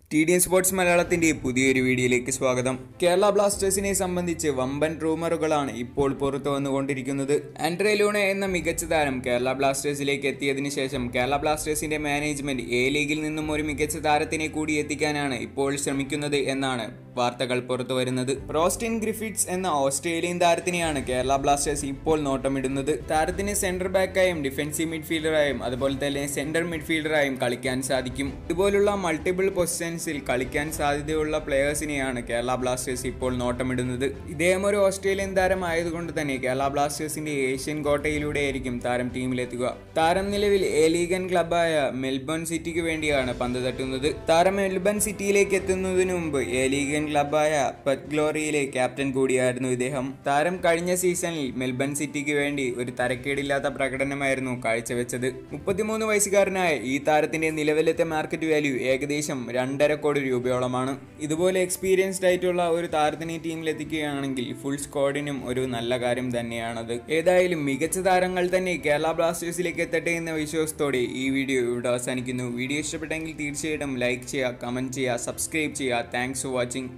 T D N sports മലയാളത്തിന്റെ പുതിയൊരു വീഡിയോയിലേക്ക് സ്വാഗതം കേരള ബ്ലാസ്റ്റേഴ്സിനെ സംബന്ധിച്ച് വമ്പൻ റൂമറുകളാണ് ഇപ്പോൾ പുറത്തു വന്നുകൊണ്ടിരിക്കുന്നത് ആൻഡ്രേ ലൂണ എന്ന മികച്ച താരം കേരള ബ്ലാസ്റ്റേഴ്സിലേക്ക് എത്തിയതിനു ശേഷം കേരള ബ്ലാസ്റ്റേഴ്സിന്റെ മാനേജ്മെന്റ് എ ലീഗിൽ നിന്നും ഒരു മികച്ച താരത്തിനെ കൂടി എത്തിക്കാനാണ് ഇപ്പോൾ ശ്രമിക്കുന്നത് എന്നാണ് വാർത്തകൾ പുറത്തു വരുന്നത് റോസ്റ്റിൻ ഗ്രിഫിറ്റ്സ് എന്ന ഓസ്ട്രേലിയൻ താരത്തിനെയാണ് കേരള ബ്ലാസ്റ്റേഴ്സ് ഇപ്പോൾ നോട്ടമിടുന്നത് താരത്തിന് സെന്റർ ബാക്കായും ഡിഫൻസീവ് മിഡ്ഫീൽഡറായും അതുപോലെ തന്നെ സെന്റർ മിഡ്ഫീൽഡറായും കളിക്കാൻ സാധിക്കും ഇതുപോലുള്ള മൾട്ടിപ്പിൾ പൊസിഷൻസിൽ കളിക്കാൻ സാധ്യതയുള്ള പ്ലെയേഴ്സിനെയാണ് കേരള ബ്ലാസ്റ്റേഴ്സ് ഇപ്പോൾ നോട്ടമിടുന്നത് ഇദ്ദേഹം ഒരു ഓസ്ട്രേലിയൻ താരം ആയതുകൊണ്ട് തന്നെ കേരള ബ്ലാസ്റ്റേഴ്സിന്റെ ഏഷ്യൻ കോട്ടയിലൂടെയായിരിക്കും താരം ടീമിലെത്തുക താരം നിലവിൽ എ ലീഗൻ ക്ലബായ മെൽബൺ സിറ്റിക്ക് വേണ്ടിയാണ് പന്ത് തട്ടുന്നത് താരം മെൽബൺ സിറ്റിയിലേക്ക് എത്തുന്നതിന് മുമ്പ് എ ലീഗൻ ക്ലബായ പെറ്റ് ഗ്ലോറിയിലെ ക്യാപ്റ്റൻ കൂടിയായിരുന്നു ഇദ്ദേഹം താരം കഴിഞ്ഞ സീസണിൽ മെൽബൺ സിറ്റിക്ക് വേണ്ടി ഒരു തരക്കേടില്ലാത്ത പ്രകടനമായിരുന്നു കാഴ്ചവെച്ചത് മുപ്പത്തിമൂന്ന് വയസ്സുകാരനായ ഈ താരത്തിന്റെ നിലവിലത്തെ മാർക്കറ്റ് വാല്യൂ ഏകദേശം രണ്ടര കോടി രൂപയോളമാണ് ഇതുപോലെ എക്സ്പീരിയൻസ്ഡ് ആയിട്ടുള്ള ഒരു താരത്തിനെ ടീമിൽ എത്തിക്കുകയാണെങ്കിൽ ഫുൾ സ്ക്വാഡിനും ഒരു നല്ല കാര്യം തന്നെയാണത് ഏതായാലും മികച്ച താരങ്ങൾ തന്നെ കേരള ബ്ലാസ്റ്റേഴ്സിലേക്ക് എത്തട്ടെ എന്ന വിശ്വാസത്തോടെ ഈ വീഡിയോ ഇവിടെ അവസാനിക്കുന്നു വീഡിയോ ഇഷ്ടപ്പെട്ടെങ്കിൽ തീർച്ചയായിട്ടും ലൈക്ക് ചെയ്യുക കമന്റ് ചെയ്യുക സബ്സ്ക്രൈബ് ചെയ്യുക താങ്ക്സ് ഫോർ വാച്ചിങ്